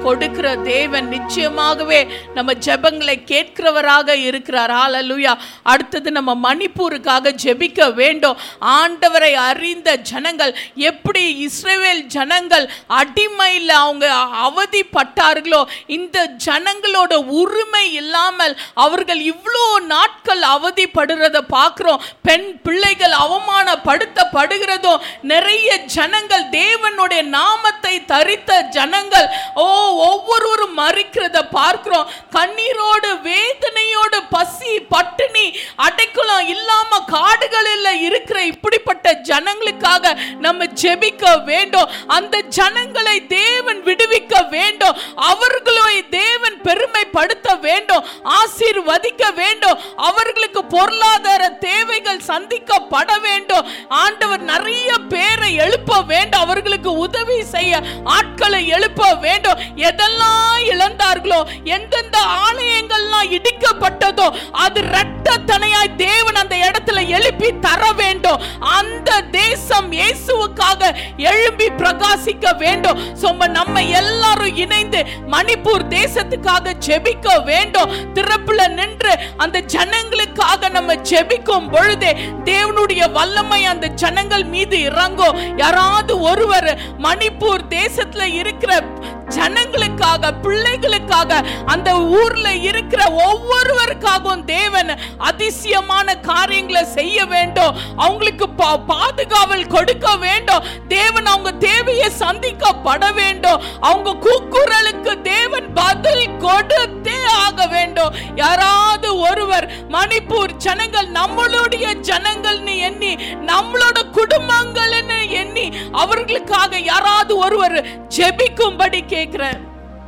கொடுக்கிற தேவன் நிச்சயமாகவே நம்ம ஜெபங்களை கேட்கிறவராக இருக்கிறார் ஹalleluya அடுத்தது நம்ம மணிப்பூருக்காக ஜெபிக்க வேண்டும் ஆண்டவரை அறிந்த ஜனங்கள் எப்படி இஸ்ரவேல் ஜனங்கள் அடிமையில் அவங்க அவதிப்பட்டார்களோ இந்த ஜனங்களோட உரிமை இல்லாமல் அவர்கள் இவ்வளோ நாட்கள் அவதிப்படுறத பார்க்கிறோம் பெண் பிள்ளைகள் அவமானப்படுத்தப்படுகிறதோ நிறைய ஜனங்கள் தேவனுடைய நாமத்தை தரித்த ஜனங்கள் ஓ ஒவ்வொருவரும் மறிக்கிறத பார்க்கிறோம் கண்ணீரோடு வேதனையோடு பசி பட்டினி அடைக்கலம் இல்லாம காடுகளில் இருக்கிற இப்படிப்பட்ட ஜனங்களுக்காக நம்ம ஜெபிக்க வேண்டும் அந்த ஜனங்களை தேவன் விடுவிக்க வேண்டும் அவர்களை தேவன் பெருமைப்படுத்த வேண்டும் ஆசீர்வதிக்க வேண்டும் அவர்களுக்கு பொருளாதார தேவைகள் சந்திக்கப்பட வேண்டும் ஆண்டவர் நிறைய பேரை எழுப்ப வேண்டும் அவர்களுக்கு உதவி செய்ய ஆட்களை எழுப்ப வேண்டும் எதெல்லாம் இழந்தார்களோ எந்தெந்த ஆலயங்கள்லாம் இடிக்கப்பட்டதோ அது இரட்டத்தனையாய் தேவன் அந்த இடத்துல எழுப்பி தர வேண்டும் அந்த தேசம் இயேசுவுக்காக எழும்பி பிரகாசிக்க வேண்டும் சொம்ப நம்ம எல்லாரும் இணைந்து மணிப்பூர் தேசத்துக்காக ஜெபிக்க வேண்டும் திறப்புல நின்று அந்த ஜனங்களுக்காக நம்ம ஜெபிக்கும் பொழுதே தேவனுடைய வல்லமை அந்த ஜனங்கள் மீது இறங்கும் யாராவது ஒருவர் மணிப்பூர் தேசத்துல இருக்கிற ஜனங்களுக்காக பிள்ளைகளுக்காக அந்த ஊர்ல இருக்கிற ஒவ்வொருவருக்காகவும் தேவன் அதிசயமான காரியங்களை செய்ய வேண்டும் அவங்களுக்கு பா- பாதுகாவல் கொடுக்க வேண்டும் தேவன் அவங்க தேவையை சந்திக்கப்பட வேண்டும் அவங்க கூக்குரலுக்கு தேவன் பதில் கொடுத்தே ஆக வேண்டும் யாராவது ஒருவர் மணிப்பூர் ஜனங்கள் நம்மளுடைய ஜனங்கள்னு எண்ணி நம்மளோட குடும்பங்கள்னு எண்ணி அவர்களுக்காக யாராவது ஒருவர் ஜெபிக்கும்படி கேட்கிறேன்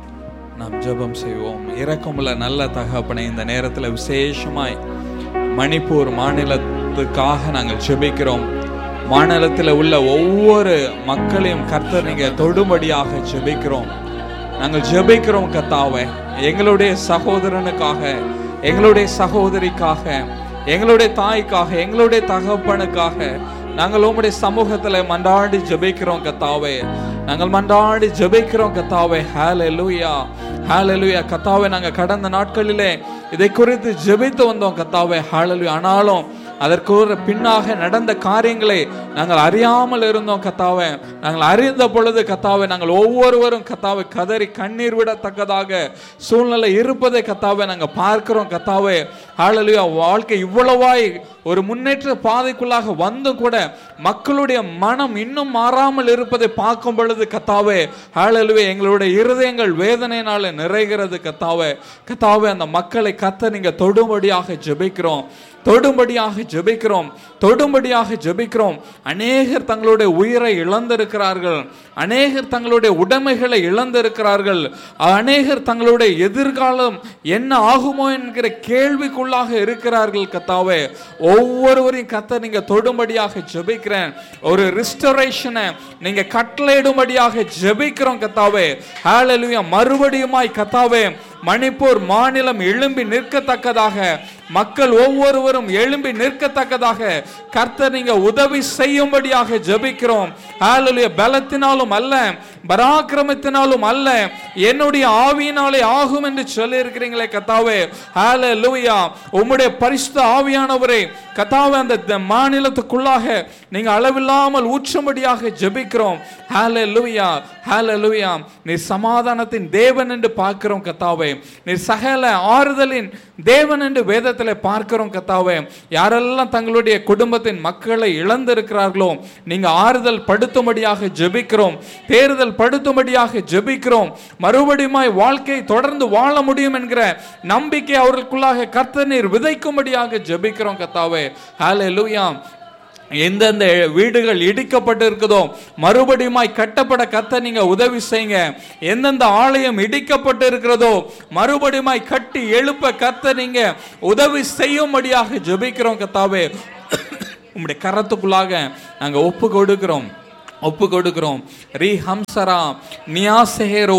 நாம் ஜெபம் செய்வோம் இரக்கமுள்ள நல்ல தகப்பனை இந்த நேரத்தில் விசேஷமாய் மணிப்பூர் மாநிலத்துக்காக நாங்கள் ஜெபிக்கிறோம் மாநிலத்தில் உள்ள ஒவ்வொரு மக்களையும் கர்த்தர் நீங்க தொடும்படியாக ஜெபிக்கிறோம் நாங்கள் ஜெபிக்கிறோம் கத்தாவை எங்களுடைய சகோதரனுக்காக எங்களுடைய சகோதரிக்காக எங்களுடைய தாய்க்காக எங்களுடைய தகப்பனுக்காக நாங்கள் உம்முடைய சமூகத்துல மன்றாடி ஜெபிக்கிறோம் கத்தாவே நாங்கள் மன்றாடி ஜெபிக்கிறோம் கத்தாவே ஹalleluya ஹalleluya கத்தாவே நாங்க கடந்த நாட்களிலே இதை குறித்து ஜெபித்து வந்தோம் கத்தாவே ஹalleluya ஆனாலும் அதற்கு ஒரு பின்னாக நடந்த காரியங்களை நாங்கள் அறியாமல் இருந்தோம் கத்தாவே நாங்கள் அறிந்த பொழுது கத்தாவே நாங்கள் ஒவ்வொருவரும் கத்தாவை கதறி கண்ணீர் விடத்தக்கதாக சூழ்நிலை இருப்பதை கத்தாவே நாங்கள் பார்க்கிறோம் கத்தாவே ஹalleluya வாழ்க்கை இவ்வளவாய் ஒரு முன்னேற்ற பாதைக்குள்ளாக வந்தும் கூட மக்களுடைய மனம் இன்னும் மாறாமல் இருப்பதை பார்க்கும் பொழுது கத்தாவே ஹalleluya எங்களுடைய இருதயங்கள் வேதனையினால நிறைகிறது கத்தாவே கத்தாவே அந்த மக்களை கத்த நீங்க தொடும்படியாக ஜெபிக்கிறோம் தொடும்படியாக ஜெபிக்கிறோம் தொடும்படியாக ஜெபிக்கிறோம் அநேகர் தங்களுடைய உயிரை இழந்திருக்கிறார்கள் அநேகர் தங்களுடைய உடைமைகளை இழந்திருக்கிறார்கள் அநேகர் தங்களுடைய எதிர்காலம் என்ன ஆகுமோ என்கிற கேள்விக்குள்ளாக இருக்கிறார்கள் கத்தாவே ஒவ்வொருவரையும் கத்த நீங்க தொடும்படியாக ஜெபிக்கிறேன் ஒரு ரிஸ்டரேஷனை நீங்க கட்டளையிடும்படியாக ஜெபிக்கிறோம் கத்தாவே ஹalleluya மறுபடியுமாய் கத்தாவே மணிப்பூர் மாநிலம் எழும்பி நிற்கத்தக்கதாக மக்கள் ஒவ்வொருவரும் எழும்பி நிற்கத்தக்கதாக கர்த்தர் நீங்க உதவி செய்யும்படியாக ஜெபிக்கிறோம் ஹalleluya பலத்தினாலும் அல்ல பராக்கிரமத்தினாலும் அல்ல என்னுடைய ஆவியினாலே ஆகும் என்று சொல்லி இருக்கிறீங்களே கத்தாவே ஹalleluya உம்முடைய பரிசுத்த ஆவியானவரே கத்தாவே அந்த த- மாநிலத்துக்குள்ளாக நீங்க அளவில்லாமல் ஊற்றும்படியாக ஜெபிக்கிறோம் ஹalleluya ஹalleluya நீர் சமாதானத்தின் தேவன் என்று பார்க்கிறோம் கத்தாவே நீர் சகல ஆறுதலின் தேவன் என்று வேதத்தில் பார்க்கிறோம் கத்தாவே யாரெல்லாம் தங்களுடைய குடும்பத்தின் மக்களை இழந்திருக்கிறார்களோ நீங்க ஆறுதல் படுத்தும்படியாக ஜெபிக்கிறோம் தேறுதல் படுத்தும்படியாக ஜெபிக்கிறோம் மறுபடியுமாய் வாழ்க்கை தொடர்ந்து வாழ முடியும் என்கிற நம்பிக்கை அவர்களுக்குள்ளாக கர்த்தர் நீர் விதைக்கும்படியாக ஜெபிக்கிறோம் கத்தாவே ஹalleluya எந்தெந்த வீடுகள் இடிக்கப்பட்டு இருக்குதோ மறுபடியுமாய் கட்டப்பட கத்த நீங்க உதவி செய்யுங்க எந்தெந்த ஆலயம் இடிக்கப்பட்டு இருக்கிறதோ மறுபடியுமாய் கட்டி எழுப்ப கத்த நீங்க உதவி செய்யும்படியாக ஜெபிக்கிறோம் கத்தாவே உம்முடைய கரத்துக்குள்ளாக நாங்க ஒப்பு கொடுக்கிறோம் ஒப்பு கொடுக்கிறோம் ரீ ஹம்சரா நியாசேரோ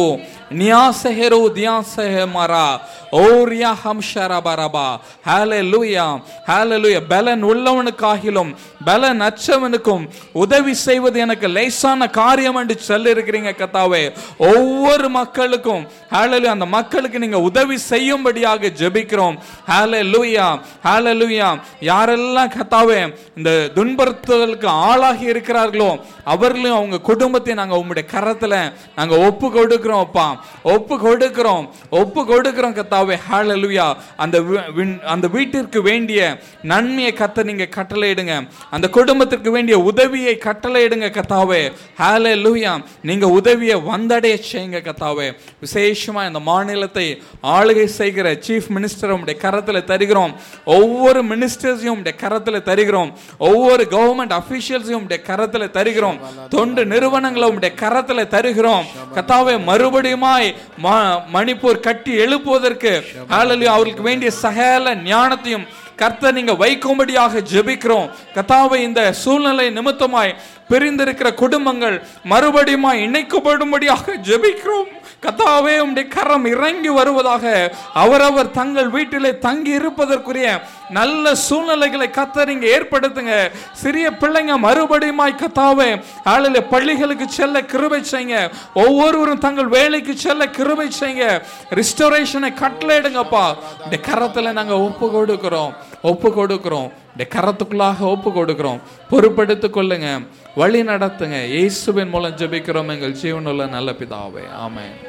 நியாசஹெரு தியாசஹெமரா ஓரியா ஹம்ஷரபரபா ஹalleluya ஹalleluya பலன் உள்ளவனுக்காகிலும் பலன் அற்றவனுக்கும் உதவி செய்வது எனக்கு லேசான காரியம் என்று சொல்லி இருக்கிறீங்க கத்தாவே ஒவ்வொரு மக்களுக்கும் ஹalleluya அந்த மக்களுக்கு நீங்க உதவி செய்யும்படியாக ஜெபிக்கிறோம் ஹalleluya ஹalleluya யாரெல்லாம் கத்தாவே இந்த துன்புறுத்தலுக்கு ஆளாகி இருக்கிறார்களோ அவர்களையும் அவங்க குடும்பத்தை நாங்க உங்களுடைய கரத்துல நாங்க ஒப்பு கொடுக்கிறோம் அப்பா ஒப்பு கொடுக்கிறோம் ஒப்பு கொடுக்கிறோம் கத்தாவே ஹalleluya அந்த வி- விண்- அந்த வீட்டிற்கு வேண்டிய நன்மையை கத்த நீங்க கட்டளையிடுங்க அந்த குடும்பத்திற்கு வேண்டிய உதவியை கட்டளையிடுங்க கத்தாவே ஹalleluya நீங்க உதவியை வந்தடைய செய்யுங்க கத்தாவே விசேஷமா இந்த மாநிலத்தை ஆளுகை செய்கிற சீஃப் மினிஸ்டர் உடைய கரத்துல தருகிறோம் ஒவ்வொரு மினிஸ்டர்ஸையும் உடைய கரத்துல தருகிறோம் ஒவ்வொரு கவர்மெண்ட் அபிஷியல்ஸையும் உடைய கரத்துல தருகிறோம் தொண்டு நிறுவனங்களை உடைய கரத்துல தருகிறோம் கத்தாவே மறுபடியுமாய் ம- மணிப்பூர் கட்டி எழுப்புவதற்கு ஹalleluya அவர்களுக்கு வேண்டிய சகல ஞானத்தையும் கர்த்தர் நீங்க வைக்கும்படியாக ஜெபிக்கிறோம் கத்தாவை இந்த சூழ்நிலை நிமித்தமாய் பிரிந்திருக்கிற குடும்பங்கள் மறுபடியுமாய் இணைக்கப்படும்படியாக ஜெபிக்கிறோம் கத்தாவே உம்முடைய கரம் இறங்கி வருவதாக அவரவர் தங்கள் வீட்டிலே தங்கி இருப்பதற்குரிய நல்ல சூழ்நிலைகளை கத்தர் இங்க ஏற்படுத்துங்க சிறிய பிள்ளைங்க மறுபடியுமாய் கத்தாவே ஆளில பள்ளிகளுக்கு செல்ல கிருபை செய்யுங்க ஒவ்வொருவரும் தங்கள் வேலைக்கு செல்ல கிருபை செய்யுங்க ரிஸ்டோரேஷனை கட்டளையிடுங்கப்பா இந்த கரத்துல நாங்க ஒப்பு கொடுக்கிறோம் ஒப்பு கொடுக்கிறோம் இந்த கரத்துக்குள்ளாக ஒப்பு கொடுக்கிறோம் பொறுப்படுத்திக் கொள்ளுங்க வழி நடத்துங்க இயேசுவின் மூலம் ஜெபிக்கிறோம் எங்கள் ஜீவனுள்ள நல்ல பிதாவே ஆமென்